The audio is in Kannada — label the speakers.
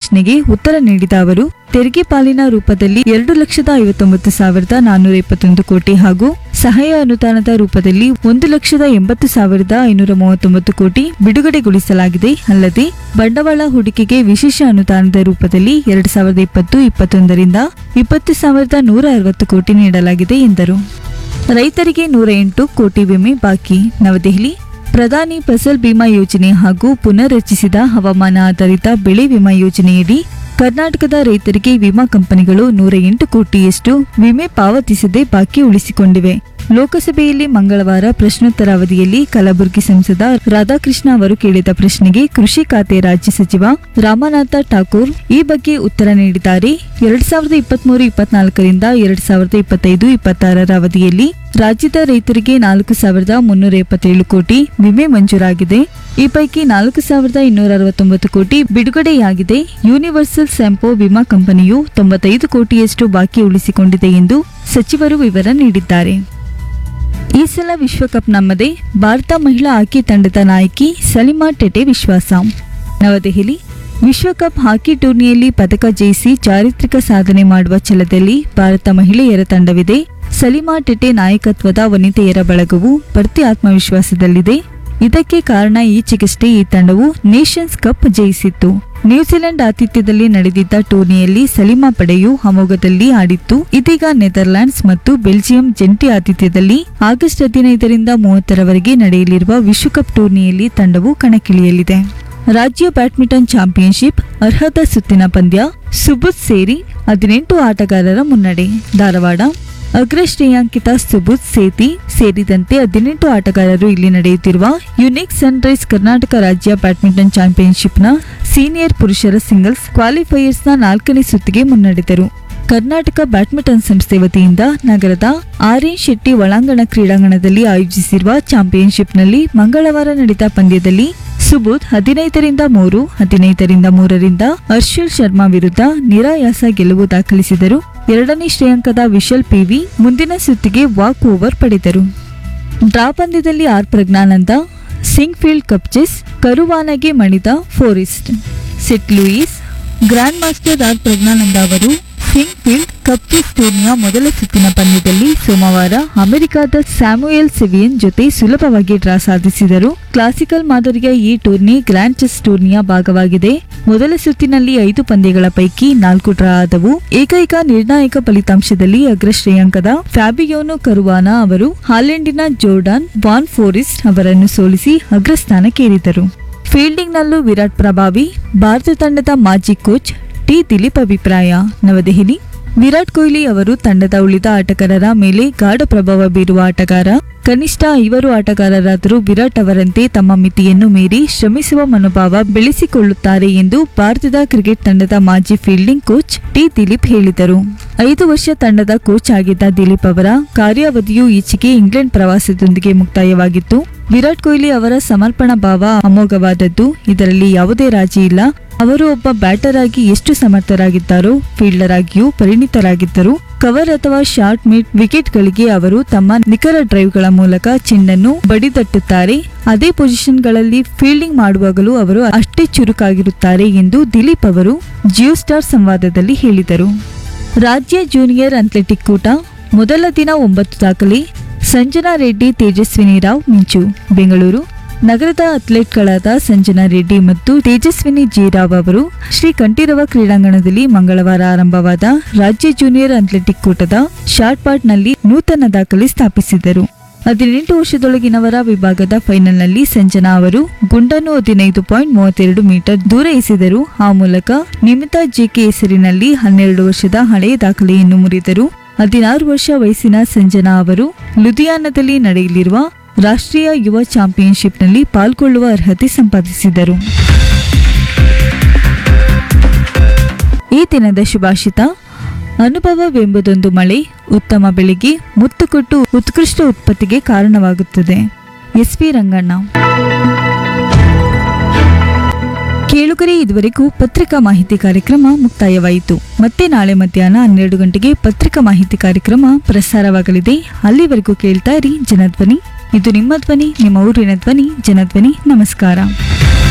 Speaker 1: ಪ್ರಶ್ನೆಗೆ ಉತ್ತರ ನೀಡಿದ ಅವರು ತೆರಿಗೆ ಪಾಲಿನ ರೂಪದಲ್ಲಿ ಎರಡು ಲಕ್ಷದ ಐವತ್ತೊಂಬತ್ತು ಸಾವಿರದ ನಾನ್ನೂರ ಇಪ್ಪತ್ತೊಂದು ಕೋಟಿ ಹಾಗೂ ಸಹಾಯ ಅನುದಾನದ ರೂಪದಲ್ಲಿ ಒಂದು ಲಕ್ಷದ ಎಂಬತ್ತು ಸಾವಿರದ ಐನೂರ ಮೂವತ್ತೊಂಬತ್ತು ಕೋಟಿ ಬಿಡುಗಡೆಗೊಳಿಸಲಾಗಿದೆ ಅಲ್ಲದೆ ಬಂಡವಾಳ ಹೂಡಿಕೆಗೆ ವಿಶೇಷ ಅನುದಾನದ ರೂಪದಲ್ಲಿ ಎರಡು ಸಾವಿರದ ಇಪ್ಪತ್ತು ಇಪ್ಪತ್ತೊಂದರಿಂದ ಇಪ್ಪತ್ತು ಸಾವಿರದ ನೂರ ಅರವತ್ತು ಕೋಟಿ ನೀಡಲಾಗಿದೆ ಎಂದರು ರೈತರಿಗೆ ನೂರ ಎಂಟು ಕೋಟಿ ವಿಮೆ ಬಾಕಿ ನವದೆಹಲಿ ಪ್ರಧಾನಿ ಫಸಲ್ ಬಿಮಾ ಯೋಜನೆ ಹಾಗೂ ಪುನರ್ರಚಿಸಿದ ಹವಾಮಾನ ಆಧಾರಿತ ಬೆಳೆ ವಿಮಾ ಯೋಜನೆಯಡಿ ಕರ್ನಾಟಕದ ರೈತರಿಗೆ ವಿಮಾ ಕಂಪನಿಗಳು ನೂರ ಎಂಟು ಕೋಟಿಯಷ್ಟು ವಿಮೆ ಪಾವತಿಸದೆ ಬಾಕಿ ಉಳಿಸಿಕೊಂಡಿವೆ ಲೋಕಸಭೆಯಲ್ಲಿ ಮಂಗಳವಾರ ಪ್ರಶ್ನೋತ್ತರ ಅವಧಿಯಲ್ಲಿ ಕಲಬುರಗಿ ಸಂಸದ ರಾಧಾಕೃಷ್ಣ ಅವರು ಕೇಳಿದ ಪ್ರಶ್ನೆಗೆ ಕೃಷಿ ಖಾತೆ ರಾಜ್ಯ ಸಚಿವ ರಾಮನಾಥ ಠಾಕೂರ್ ಈ ಬಗ್ಗೆ ಉತ್ತರ ನೀಡಿದ್ದಾರೆ ಎರಡ್ ಸಾವಿರದ ಇಪ್ಪತ್ಮೂರು ಇಪ್ಪತ್ನಾಲ್ಕರಿಂದ ಎರಡ್ ಸಾವಿರದ ಇಪ್ಪತ್ತೈದು ಇಪ್ಪತ್ತಾರರ ಅವಧಿಯಲ್ಲಿ ರಾಜ್ಯದ ರೈತರಿಗೆ ನಾಲ್ಕು ಸಾವಿರದ ಮುನ್ನೂರ ಎಪ್ಪತ್ತೇಳು ಕೋಟಿ ವಿಮೆ ಮಂಜೂರಾಗಿದೆ ಈ ಪೈಕಿ ನಾಲ್ಕು ಸಾವಿರದ ಇನ್ನೂರ ಅರವತ್ತೊಂಬತ್ತು ಕೋಟಿ ಬಿಡುಗಡೆಯಾಗಿದೆ ಯೂನಿವರ್ಸಲ್ ಸ್ಯಾಂಪೋ ವಿಮಾ ಕಂಪನಿಯು ತೊಂಬತ್ತೈದು ಕೋಟಿಯಷ್ಟು ಬಾಕಿ ಉಳಿಸಿಕೊಂಡಿದೆ ಎಂದು ಸಚಿವರು ವಿವರ ನೀಡಿದ್ದಾರೆ ಈ ಸಲ ವಿಶ್ವಕಪ್ ನಮ್ಮದೇ ಭಾರತ ಮಹಿಳಾ ಹಾಕಿ ತಂಡದ ನಾಯಕಿ ಸಲಿಮಾ ಟೆಟೆ ವಿಶ್ವಾಸ ನವದೆಹಲಿ ವಿಶ್ವಕಪ್ ಹಾಕಿ ಟೂರ್ನಿಯಲ್ಲಿ ಪದಕ ಜಯಿಸಿ ಚಾರಿತ್ರಿಕ ಸಾಧನೆ ಮಾಡುವ ಛಲದಲ್ಲಿ ಭಾರತ ಮಹಿಳೆಯರ ತಂಡವಿದೆ ಸಲಿಮಾ ಟೆಟೆ ನಾಯಕತ್ವದ ವನಿತೆಯರ ಬಳಗವು ಭರ್ತಿ ಆತ್ಮವಿಶ್ವಾಸದಲ್ಲಿದೆ ಇದಕ್ಕೆ ಕಾರಣ ಈಚೆಗಷ್ಟೇ ಈ ತಂಡವು ನೇಷನ್ಸ್ ಕಪ್ ಜಯಿಸಿತ್ತು ನ್ಯೂಜಿಲೆಂಡ್ ಆತಿಥ್ಯದಲ್ಲಿ ನಡೆದಿದ್ದ ಟೂರ್ನಿಯಲ್ಲಿ ಸಲಿಮಾ ಪಡೆಯು ಅಮೋಘದಲ್ಲಿ ಆಡಿತ್ತು ಇದೀಗ ನೆದರ್ಲ್ಯಾಂಡ್ಸ್ ಮತ್ತು ಬೆಲ್ಜಿಯಂ ಜಂಟಿ ಆತಿಥ್ಯದಲ್ಲಿ ಆಗಸ್ಟ್ ಹದಿನೈದರಿಂದ ಮೂವತ್ತರವರೆಗೆ ನಡೆಯಲಿರುವ ವಿಶ್ವಕಪ್ ಟೂರ್ನಿಯಲ್ಲಿ ತಂಡವು ಕಣಕ್ಕಿಳಿಯಲಿದೆ ರಾಜ್ಯ ಬ್ಯಾಡ್ಮಿಂಟನ್ ಚಾಂಪಿಯನ್ಶಿಪ್ ಅರ್ಹತಾ ಸುತ್ತಿನ ಪಂದ್ಯ ಸುಬುತ್ ಸೇರಿ ಹದಿನೆಂಟು ಆಟಗಾರರ ಮುನ್ನಡೆ ಧಾರವಾಡ ಅಗ್ರ ಶ್ರೇಯಾಂಕಿತ ಸುಬುತ್ ಸೇತಿ ಸೇರಿದಂತೆ ಹದಿನೆಂಟು ಆಟಗಾರರು ಇಲ್ಲಿ ನಡೆಯುತ್ತಿರುವ ಯುನಿಕ್ ಸನ್ರೈಸ್ ಕರ್ನಾಟಕ ರಾಜ್ಯ ಬ್ಯಾಡ್ಮಿಂಟನ್ ಚಾಂಪಿಯನ್ಶಿಪ್ನ ಸೀನಿಯರ್ ಪುರುಷರ ಸಿಂಗಲ್ಸ್ ಕ್ವಾಲಿಫೈಯರ್ಸ್ನ ನಾಲ್ಕನೇ ಸುತ್ತಿಗೆ ಮುನ್ನಡೆದರು ಕರ್ನಾಟಕ ಬ್ಯಾಡ್ಮಿಂಟನ್ ಸಂಸ್ಥೆ ವತಿಯಿಂದ ನಗರದ ಆರ್ ಎನ್ ಶೆಟ್ಟಿ ಒಳಾಂಗಣ ಕ್ರೀಡಾಂಗಣದಲ್ಲಿ ಆಯೋಜಿಸಿರುವ ಚಾಂಪಿಯನ್ಶಿಪ್ನಲ್ಲಿ ಮಂಗಳವಾರ ನಡೆದ ಪಂದ್ಯದಲ್ಲಿ ಸುಬುಧ್ ಹದಿನೈದರಿಂದ ಮೂರು ಹದಿನೈದರಿಂದ ಮೂರರಿಂದ ಹರ್ಷಲ್ ಶರ್ಮಾ ವಿರುದ್ಧ ನಿರಾಯಾಸ ಗೆಲುವು ದಾಖಲಿಸಿದರು ಎರಡನೇ ಶ್ರೇಯಾಂಕದ ವಿಶಲ್ ಪಿವಿ ಮುಂದಿನ ಸುತ್ತಿಗೆ ವಾಕ್ ಓವರ್ ಪಡೆದರು ಡ್ರಾ ಪಂದ್ಯದಲ್ಲಿ R Praggnanandhaa Sinquefield cup chess ಕರುವಾನಗೆ ಮಣಿದ ಫೋರಿಸ್ಟ್ Saint Louis grandmaster R Praggnanandhaa ಅವರು ಸಿಂಗ್ ಫೀಲ್ಡ್ ಕಪ್ ಚೆಸ್ ಟೂರ್ನಿಯ ಮೊದಲ ಸುತ್ತಿನ ಪಂದ್ಯದಲ್ಲಿ ಸೋಮವಾರ ಅಮೆರಿಕದ ಸ್ಯಾಮುಯಲ್ ಸೆವಿಯನ್ ಜೊತೆ ಸುಲಭವಾಗಿ ಡ್ರಾ ಸಾಧಿಸಿದರು ಕ್ಲಾಸಿಕಲ್ ಮಾದರಿಯ ಈ ಟೂರ್ನಿ ಗ್ರ್ಯಾಂಡ್ ಚೆಸ್ ಟೂರ್ನಿಯ ಭಾಗವಾಗಿದೆ ಮೊದಲ ಸುತ್ತಿನಲ್ಲಿ ಐದು ಪಂದ್ಯಗಳ ಪೈಕಿ ನಾಲ್ಕು ಡ್ರಾ ಆದವು ಏಕೈಕ ನಿರ್ಣಾಯಕ ಫಲಿತಾಂಶದಲ್ಲಿ ಅಗ್ರ ಶ್ರೇಯಾಂಕದ ಫ್ಯಾಬಿಯೋನು ಕರುವಾನ ಅವರು ಹಾಲೆಂಡಿನ ಜೋರ್ಡಾನ್ ವಾನ್ ಫೋರಿಸ್ಟ್ ಅವರನ್ನು ಸೋಲಿಸಿ ಅಗ್ರಸ್ಥಾನಕ್ಕೇರಿದರು ಫೀಲ್ಡಿಂಗ್ನಲ್ಲೂ ವಿರಾಟ್ ಪ್ರಭಾವಿ ಭಾರತ ತಂಡದ ಮಾಜಿ ಕೋಚ್ ಟಿ ದಿಲೀಪ್ ಅಭಿಪ್ರಾಯ ನವದೆಹಲಿ ವಿರಾಟ್ ಕೊಹ್ಲಿ ಅವರು ತಂಡದ ಉಳಿದ ಆಟಗಾರರ ಮೇಲೆ ಗಾಢ ಪ್ರಭಾವ ಬೀರುವ ಆಟಗಾರ ಕನಿಷ್ಠ ಐವರು ಆಟಗಾರರಾದರೂ ವಿರಾಟ್ ಅವರಂತೆ ತಮ್ಮ ಮಿತಿಯನ್ನು ಮೀರಿ ಶ್ರಮಿಸುವ ಮನೋಭಾವ ಬೆಳೆಸಿಕೊಳ್ಳುತ್ತಾರೆ ಎಂದು ಭಾರತದ ಕ್ರಿಕೆಟ್ ತಂಡದ ಮಾಜಿ ಫೀಲ್ಡಿಂಗ್ ಕೋಚ್ ಟಿ ದಿಲೀಪ್ ಹೇಳಿದರು ಐದು ವರ್ಷ ತಂಡದ ಕೋಚ್ ಆಗಿದ್ದ ದಿಲೀಪ್ ಅವರ ಕಾರ್ಯಾವಧಿಯು ಈಚೆಗೆ ಇಂಗ್ಲೆಂಡ್ ಪ್ರವಾಸದೊಂದಿಗೆ ಮುಕ್ತಾಯವಾಗಿತ್ತು ವಿರಾಟ್ ಕೊಹ್ಲಿ ಅವರ ಸಮರ್ಪಣಾ ಭಾವ ಅಮೋಘವಾದದ್ದು ಇದರಲ್ಲಿ ಯಾವುದೇ ರಾಜಿ ಇಲ್ಲ ಅವರು ಒಬ್ಬ ಬ್ಯಾಟರ್ ಆಗಿ ಎಷ್ಟು ಸಮರ್ಥರಾಗಿದ್ದಾರೋ ಫೀಲ್ಡರ್ ಆಗಿಯೂ ಪರಿಣಿತರಾಗಿದ್ದರು ಕವರ್ ಅಥವಾ ಶಾರ್ಟ್ ಮಿಡ್ ವಿಕೆಟ್ಗಳಿಗೆ ಅವರು ತಮ್ಮ ನಿಖರ ಡ್ರೈವ್ಗಳ ಮೂಲಕ ಚೆಂಡನ್ನು ಬಡಿದಟ್ಟುತ್ತಾರೆ ಅದೇ ಪೊಸಿಷನ್ಗಳಲ್ಲಿ ಫೀಲ್ಡಿಂಗ್ ಮಾಡುವಾಗಲೂ ಅವರು ಅಷ್ಟೇ ಚುರುಕಾಗಿರುತ್ತಾರೆ ಎಂದು ದಿಲೀಪ್ ಅವರು ಜಿಯೋ ಸ್ಟಾರ್ ಸಂವಾದದಲ್ಲಿ ಹೇಳಿದರು ರಾಜ್ಯ ಜೂನಿಯರ್ ಅಥ್ಲೆಟಿಕ್ ಕೂಟ ಮೊದಲ ದಿನ ಒಂಬತ್ತು ದಾಖಲೆ ಸಂಜನಾ ರೆಡ್ಡಿ ತೇಜಸ್ವಿನಿ ರಾವ್ ಮಿಂಚು ಬೆಂಗಳೂರು ನಗರದ ಅಥ್ಲೆಟ್ಗಳಾದ ಸಂಜನಾ ರೆಡ್ಡಿ ಮತ್ತು ತೇಜಸ್ವಿನಿ ಜಿ ರಾವ್ ಅವರು ಶ್ರೀ ಕಂಠೀರವ ಕ್ರೀಡಾಂಗಣದಲ್ಲಿ ಮಂಗಳವಾರ ಆರಂಭವಾದ ರಾಜ್ಯ ಜೂನಿಯರ್ ಅಥ್ಲೆಟಿಕ್ ಕೂಟದ ಶಾರ್ಟ್ ಪಾಟ್ನಲ್ಲಿ ನೂತನ ದಾಖಲೆ ಸ್ಥಾಪಿಸಿದರು ಹದಿನೆಂಟು ವರ್ಷದೊಳಗಿನವರ ವಿಭಾಗದ ಫೈನಲ್ನಲ್ಲಿ ಸಂಜನಾ ಅವರು ಗುಂಡನ್ನು ಹದಿನೈದು ಪಾಯಿಂಟ್ ಮೂವತ್ತೆರಡು ಮೀಟರ್ ದೂರ ಎಸೆದರು ಆ ಮೂಲಕ ನಿಮಿತಾ ಜೆಕೆ ಹೆಸರಿನಲ್ಲಿ ಹನ್ನೆರಡು ವರ್ಷದ ಹಳೆಯ ದಾಖಲೆಯನ್ನು ಮುರಿದರು ಹದಿನಾರು ವರ್ಷ ವಯಸ್ಸಿನ ಸಂಜನಾ ಅವರು ಲುಧಿಯಾನದಲ್ಲಿ ನಡೆಯಲಿರುವ ರಾಷ್ಟ್ರೀಯ ಯುವ ಚಾಂಪಿಯನ್ಶಿಪ್ನಲ್ಲಿ ಪಾಲ್ಗೊಳ್ಳುವ ಅರ್ಹತೆ ಸಂಪಾದಿಸಿದರು ಈ ದಿನದ ಶುಭಾಷಿತ ಅನುಭವವೆಂಬುದೊಂದು ಮಳೆ ಉತ್ತಮ ಬೆಳೆಗೆ ಮುತ್ತು ಕೊಟ್ಟು ಉತ್ಕೃಷ್ಟ ಉತ್ಪತ್ತಿಗೆ ಕಾರಣವಾಗುತ್ತದೆ ಎಸ್ ಪಿ ರಂಗಣ್ಣ ಕೇಳುಗರೆ ಇದುವರೆಗೂ ಪತ್ರಿಕಾ ಮಾಹಿತಿ ಕಾರ್ಯಕ್ರಮ ಮುಕ್ತಾಯವಾಯಿತು ಮತ್ತೆ ನಾಳೆ ಮಧ್ಯಾಹ್ನ ಹನ್ನೆರಡು ಗಂಟೆಗೆ ಪತ್ರಿಕಾ ಮಾಹಿತಿ ಕಾರ್ಯಕ್ರಮ ಪ್ರಸಾರವಾಗಲಿದೆ ಅಲ್ಲಿವರೆಗೂ ಕೇಳ್ತಾ ಇರಿ ಜನಧ್ವನಿ ಇದು ನಿಮ್ಮ ಧ್ವನಿ ನಿಮ್ಮ ಊರಿನ ಧ್ವನಿ ಜನಧ್ವನಿ ನಮಸ್ಕಾರ